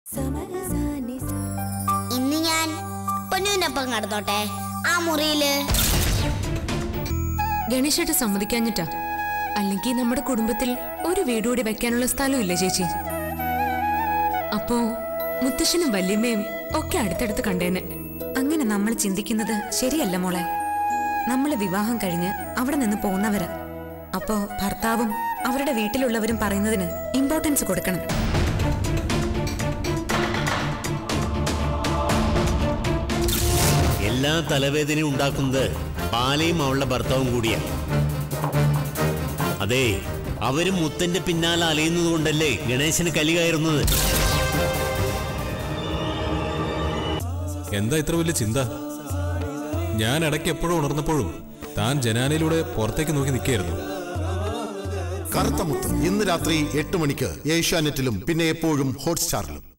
ഇന്ന് ഞാൻ പൊന്നുവിനൊപ്പം കടന്നോട്ടെ ആ മുറിയില് ഗണേശേട്ട് സമ്മതിക്കാഞ്ഞിട്ടാ അല്ലെങ്കിൽ നമ്മുടെ കുടുംബത്തിൽ ഒരു വീട് കൂടി വെക്കാനുള്ള സ്ഥലമില്ല ചേച്ചി അപ്പോ മുത്തശ്ശനും വല്യമ്മയും ഒക്കെ അടുത്തടുത്ത് കണ്ടേനെ അങ്ങനെ നമ്മൾ ചിന്തിക്കുന്നത് ശരിയല്ല മോളെ നമ്മൾ വിവാഹം കഴിഞ്ഞ് അവിടെ നിന്ന് പോകുന്നവരാ അപ്പോ ഭർത്താവും അവരുടെ വീട്ടിലുള്ളവരും പറയുന്നതിന് ഇമ്പോർട്ടൻസ് കൊടുക്കണം എല്ലാ തലവേദനയും ഉണ്ടാക്കുന്നത് പാലയും അവളുടെ ഭർത്താവും കൂടിയാ അതെ അവരും മുത്തന്റെ പിന്നാലെ അലയുന്നത് കൊണ്ടല്ലേ ഗണേശന് കലി കയറുന്നത് എന്താ ഇത്ര വലിയ ചിന്ത ഞാൻ ഇടയ്ക്ക് എപ്പോഴും ഉണർന്നപ്പോഴും താൻ ജനാലയിലൂടെ പുറത്തേക്ക് നോക്കി നിൽക്കുകയായിരുന്നു കറുത്ത മുത്ത് ഇന്ന് രാത്രി എട്ട് മണിക്ക് ഏഷ്യാനെറ്റിലും പിന്നെ എപ്പോഴും ഹോട്ട്സ്റ്റാറിലും